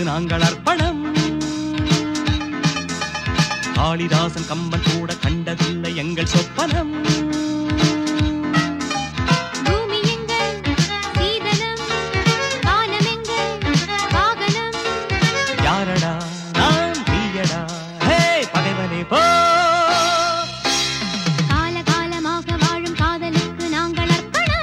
நாங்கள் அர்ப்பணம் காளிதாசன் கம்பன் கூட கண்டதில்லை எங்கள் சொப்பனம் பூமி எங்கள் சீதனம் வானம் எங்கள் வாகனம் யாரடா நான் தீயடா ஹே பகைவனே போ காலகாலமாக வாழும் காதலுக்கு நாங்கள் அர்ப்பணம்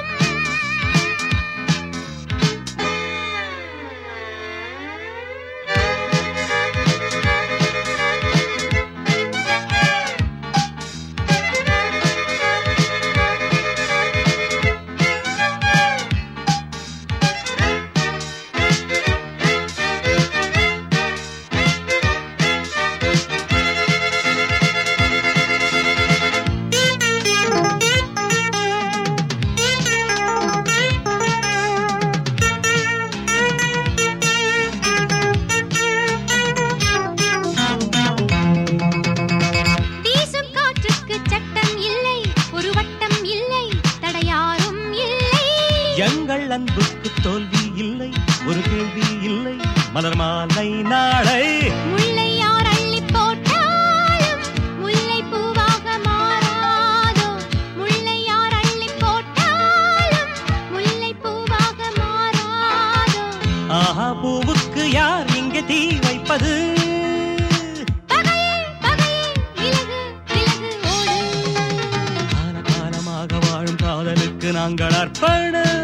வீசும் காற்றுக்கு சட்டம் இல்லை ஒரு வட்டம் இல்லை தடையாரும் இல்லை எங்கள் அன்புக்கு தோல்வி இல்லை ஒரு கேள்வி இல்லை மலர் மாலை நாளை முல்லை யார் அள்ளி போட்டாலும் முல்லை பூவாக மாறாதோ முல்லை யார் அள்ளி போட்டாலும் முல்லை பூவாக மாறாதோ ஆஹா பூவுக்கு யார் இங்கே தீ வைப்பது பகையே பகையே விலகு விலகு ஓடு கால காலமாக வாழும் காதலுக்கு நாங்கள் அர்ப்பணம்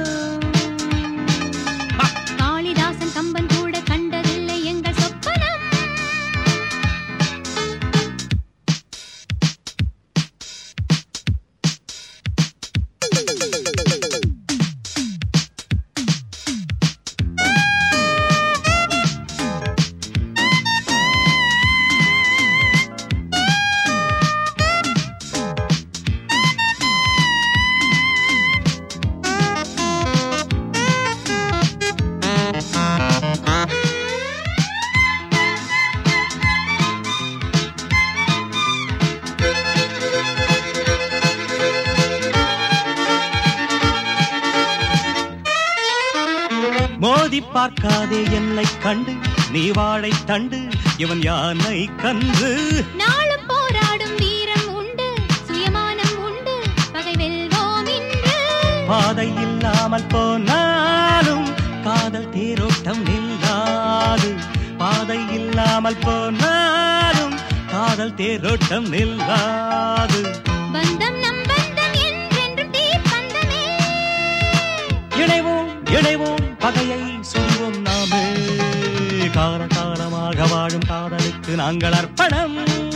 காளிதாசன் கம்பன் கூட கண்டதில்லை எங்கள் சொப்பனம் மோதி பார்க்காதே என்னை கண்டு நீ வாழை தண்டு இவன் யானை கன்று நாளும் போராடும் வீரம் உண்டு சுயமானம் உண்டு பகை வெல்வோம் இன்று பாதை இல்லாமல் போனாலும் காதல் தேரோட்டம் நில்லாது பாதை இல்லாமல் போனாலும் காதல் தேரோட்டம் நில்லாது பந்தம் நம் பந்தம் என்றென்றும் தீப்பந்தமே இணைவோம் இணைவோம் பகையை சொல்வோம் நாமே கால காலமாக வாழும் காதலுக்கு நாங்கள் அர்ப்பணம்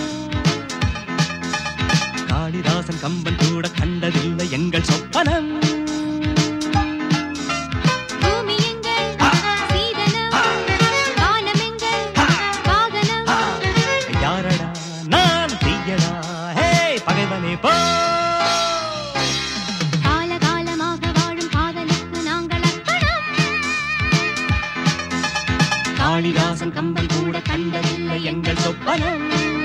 காளிதாசன் கம்பன் கூட கண்டதில்லை எங்கள் சொப்பனம் பூமி எங்கள் சீதனம் வானம் எங்கள் வாகனம் யாரடா நான் தீயடா ஹே பகைவனே போ காலகாலமாக வாழும் காதலுக்கு நாங்கள் அர்ப்பணம் காளிதாசன் கம்பன் கூட கண்டதில்லை எங்கள் சொப்பனம்